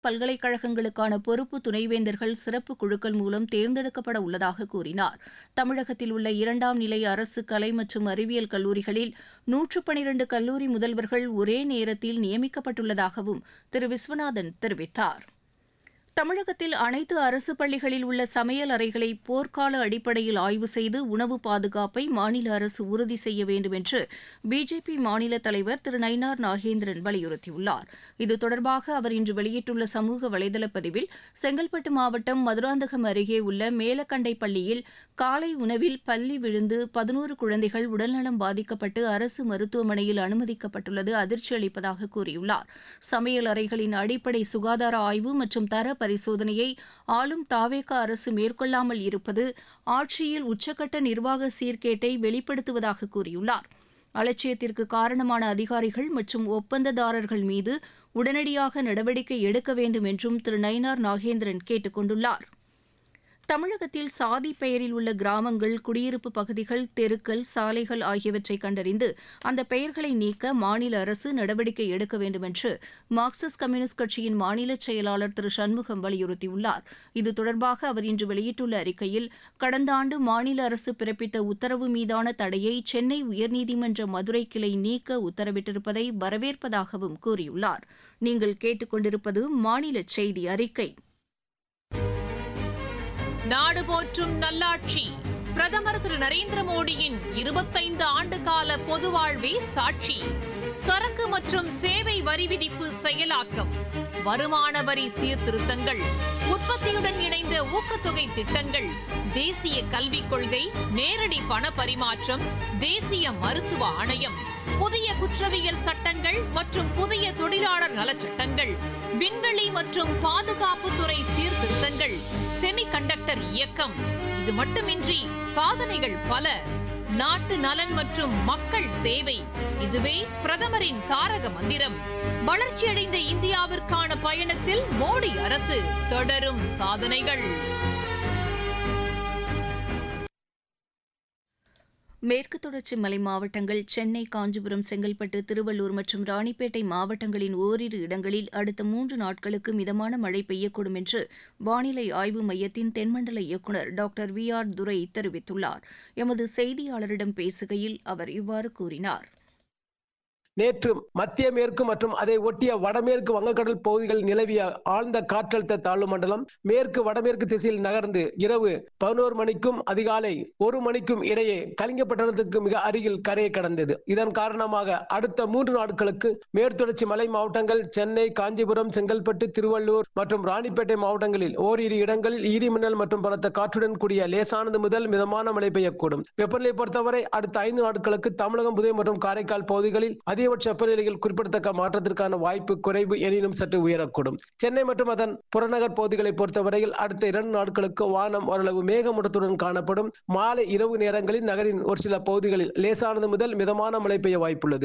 பல்கலைக்கழகங்களுக்கான பொறுப்பு துணைவேந்தர்கள் சிறப்பு குழுக்கள் மூலம் தேர்ந்தெடுக்கப்பட உள்ளதாக கூறினார் தமிழகத்தில் உள்ள இரண்டாம் நிலை அரசு கலை மற்றும் அறிவியல் கல்லூரிகளில் நூற்று பனிரண்டு கல்லூரி முதல்வர்கள் ஒரே நேரத்தில் நியமிக்கப்பட்டுள்ளதாகவும் திரு விஸ்வநாதன் தெரிவித்தார் தமிழகத்தில் அனைத்து அரசு பள்ளிகளில் உள்ள சமையல் அறைகளை போர்க்கால அடிப்படையில் ஆய்வு செய்து உணவு பாதுகாப்பை மாநில அரசு உறுதி செய்ய வேண்டும் என்று பிஜேபி மாநில தலைவர் திரு நயினார் நாகேந்திரன் வலியுறுத்தியுள்ளார் இது தொடர்பாக அவர் இன்று வெளியிட்டுள்ள சமூக வலைதள பதிவில் செங்கல்பட்டு மாவட்டம் மதுராந்தகம் அருகே உள்ள மேலக்கண்டை பள்ளியில் காலை உணவில் பள்ளி விழுந்து பதினோரு குழந்தைகள் உடல்நலம் பாதிக்கப்பட்டு அரசு மருத்துவமனையில் அனுமதிக்கப்பட்டுள்ளது அதிர்ச்சி அளிப்பதாக கூறியுள்ளார் சமையல் அறைகளின் அடிப்படை சுகாதார ஆய்வு மற்றும் தர பரிசோதனையை ஆளும் தாவேக அரசு மேற்கொள்ளாமல் இருப்பது ஆட்சியில் உச்சக்கட்ட நிர்வாக சீர்கேட்டை வெளிப்படுத்துவதாக கூறியுள்ளார் அலட்சியத்திற்கு காரணமான அதிகாரிகள் மற்றும் ஒப்பந்ததாரர்கள் மீது உடனடியாக நடவடிக்கை எடுக்க வேண்டும் என்றும் திரு நயினார் நாகேந்திரன் கேட்டுக் கொண்டுள்ளார் தமிழகத்தில் சாதி பெயரில் உள்ள கிராமங்கள் குடியிருப்பு பகுதிகள் தெருக்கள் சாலைகள் ஆகியவற்றை கண்டறிந்து அந்த பெயர்களை நீக்க மாநில அரசு நடவடிக்கை எடுக்க வேண்டும் என்று மார்க்சிஸ்ட் கம்யூனிஸ்ட் கட்சியின் மாநில செயலாளர் திரு சண்முகம் வலியுறுத்தியுள்ளார் இது தொடர்பாக அவர் இன்று வெளியிட்டுள்ள அறிக்கையில் கடந்த ஆண்டு மாநில அரசு பிறப்பித்த உத்தரவு மீதான தடையை சென்னை உயர்நீதிமன்ற மதுரை கிளை நீக்க உத்தரவிட்டிருப்பதை வரவேற்பதாகவும் கூறியுள்ளார் நீங்கள் கேட்டுக்கொண்டிருப்பது மாநில செய்தி அறிக்கை நாடு போற்றும் நல்லாட்சி பிரதமர் திரு நரேந்திர மோடியின் இருபத்தைந்து ஆண்டு கால பொது வாழ்வே சாட்சி சரக்கு மற்றும் சேவை வரி விதிப்பு செயலாக்கம் வருமான வரி சீர்திருத்தங்கள் உற்பத்தியுடன் இணைந்த ஊக்கத்தொகை திட்டங்கள் தேசிய கல்விக் கொள்கை நேரடி பண பரிமாற்றம் தேசிய மருத்துவ ஆணையம் புதிய குற்றவியல் சட்டங்கள் மற்றும் புதிய தொழிலாளர் நலச்சட்டங்கள் விண்வெளி மற்றும் பாதுகாப்புத்துறை சீர்திருத்தங்கள் செமிகண்டக்டர் இயக்கம் இது மட்டுமின்றி சாதனைகள் பல நாட்டு நலன் மற்றும் மக்கள் சேவை இதுவே பிரதமரின் தாரக மந்திரம் வளர்ச்சியடைந்த இந்தியாவிற்கான பயணத்தில் மோடி அரசு தொடரும் சாதனைகள் மேற்கு தொடர்ச்சி மலை மாவட்டங்கள் சென்னை காஞ்சிபுரம் செங்கல்பட்டு திருவள்ளூர் மற்றும் ராணிப்பேட்டை மாவட்டங்களின் ஓரிரு இடங்களில் அடுத்த மூன்று நாட்களுக்கு மிதமான மழை பெய்யக்கூடும் என்று வானிலை ஆய்வு மையத்தின் தென்மண்டல இயக்குநர் டாக்டர் வி ஆர் துரை தெரிவித்துள்ளார் எமது செய்தியாளரிடம் பேசுகையில் அவர் இவ்வாறு கூறினார் நேற்று மத்திய மேற்கு மற்றும் அதை ஒட்டிய வடமேற்கு வங்கக்கடல் பகுதிகளில் நிலவிய ஆழ்ந்த காற்றழுத்த தாழ்வு மண்டலம் மேற்கு வடமேற்கு திசையில் நகர்ந்து இரவு பதினோரு மணிக்கும் அதிகாலை ஒரு மணிக்கும் இடையே கலிங்கப்பட்டணத்துக்கு மிக அருகில் கரையை கடந்தது இதன் காரணமாக அடுத்த மூன்று நாட்களுக்கு மேற்தொடர்ச்சி மலை மாவட்டங்கள் சென்னை காஞ்சிபுரம் செங்கல்பட்டு திருவள்ளூர் மற்றும் ராணிப்பேட்டை மாவட்டங்களில் ஓரிரு இடங்களில் ஈரிமின்னல் மற்றும் பலத்த காற்றுடன் கூடிய லேசானது முதல் மிதமான மழை பெய்யக்கூடும் வெப்பநிலை பொறுத்தவரை அடுத்த ஐந்து நாட்களுக்கு தமிழகம் புதுவை மற்றும் காரைக்கால் பகுதிகளில் அதிகபட்ச வெப்பநிலையில் குறிப்பிடத்தக்க மாற்றத்திற்கான வாய்ப்பு குறைவு எனினும் சற்று உயரக்கூடும் சென்னை மற்றும் அதன் புறநகர் பகுதிகளை பொறுத்தவரையில் அடுத்த இரண்டு நாட்களுக்கு வானம் ஓரளவு மேகமூட்டத்துடன் காணப்படும் மாலை இரவு நேரங்களில் நகரின் ஒரு சில பகுதிகளில் லேசானது முதல் மிதமான மழை பெய்ய வாய்ப்புள்ளது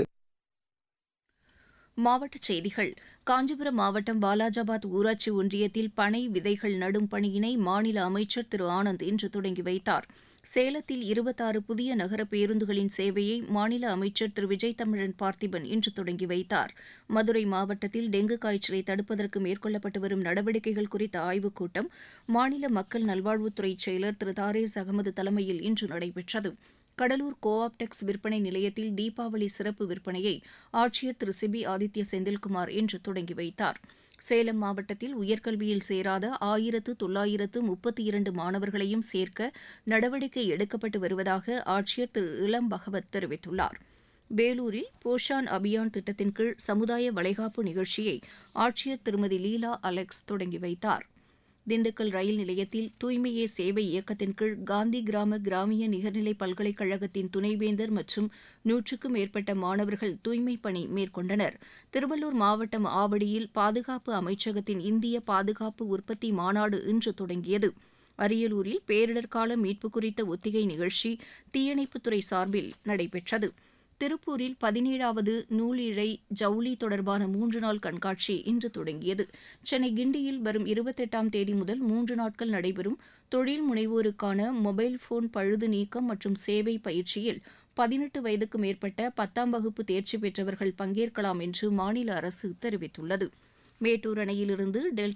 மாவட்டச் செய்திகள் காஞ்சிபுரம் மாவட்டம் வாலாஜாபாத் ஊராட்சி ஒன்றியத்தில் பனை விதைகள் நடும் பணியினை மாநில அமைச்சர் திரு ஆனந்த் இன்று தொடங்கி வைத்தார் சேலத்தில் இருபத்தாறு புதிய நகர பேருந்துகளின் சேவையை மாநில அமைச்சர் திரு விஜய் தமிழன் பார்த்திபன் இன்று தொடங்கி வைத்தார் மதுரை மாவட்டத்தில் டெங்கு காய்ச்சலை தடுப்பதற்கு மேற்கொள்ளப்பட்டு வரும் நடவடிக்கைகள் குறித்த ஆய்வுக் கூட்டம் மாநில மக்கள் நல்வாழ்வுத்துறை செயலர் திரு தாரேஸ் அகமது தலைமையில் இன்று நடைபெற்றது கடலூர் கோ ஆப்டெக்ஸ் விற்பனை நிலையத்தில் தீபாவளி சிறப்பு விற்பனையை ஆட்சியர் திரு சிபி ஆதித்ய செந்தில்குமார் இன்று தொடங்கி வைத்தார் சேலம் மாவட்டத்தில் உயர்கல்வியில் சேராத ஆயிரத்து தொள்ளாயிரத்து முப்பத்தி இரண்டு மாணவர்களையும் சேர்க்க நடவடிக்கை எடுக்கப்பட்டு வருவதாக ஆட்சியர் திரு இளம் பகவத் தெரிவித்துள்ளார் வேலூரில் போஷான் அபியான் திட்டத்தின் கீழ் சமுதாய வளைகாப்பு நிகழ்ச்சியை ஆட்சியர் திருமதி லீலா அலெக்ஸ் தொடங்கி வைத்தார் திண்டுக்கல் ரயில் நிலையத்தில் தூய்மையே சேவை இயக்கத்தின் கீழ் காந்தி கிராம கிராமிய நிகர்நிலை பல்கலைக்கழகத்தின் துணைவேந்தர் மற்றும் நூற்றுக்கும் மேற்பட்ட மாணவர்கள் தூய்மைப் பணி மேற்கொண்டனர் திருவள்ளூர் மாவட்டம் ஆவடியில் பாதுகாப்பு அமைச்சகத்தின் இந்திய பாதுகாப்பு உற்பத்தி மாநாடு இன்று தொடங்கியது அரியலூரில் பேரிடர்கால மீட்பு குறித்த ஒத்திகை நிகழ்ச்சி தீயணைப்புத்துறை சார்பில் நடைபெற்றது திருப்பூரில் பதினேழாவது நூலிழை ஜவுளி தொடர்பான மூன்று நாள் கண்காட்சி இன்று தொடங்கியது சென்னை கிண்டியில் வரும் இருபத்தெட்டாம் தேதி முதல் மூன்று நாட்கள் நடைபெறும் தொழில் முனைவோருக்கான மொபைல் போன் பழுது நீக்கம் மற்றும் சேவை பயிற்சியில் பதினெட்டு வயதுக்கு மேற்பட்ட பத்தாம் வகுப்பு தேர்ச்சி பெற்றவர்கள் பங்கேற்கலாம் என்று மாநில அரசு தெரிவித்துள்ளது மேட்டூர் அணையிலிருந்து டெல்டா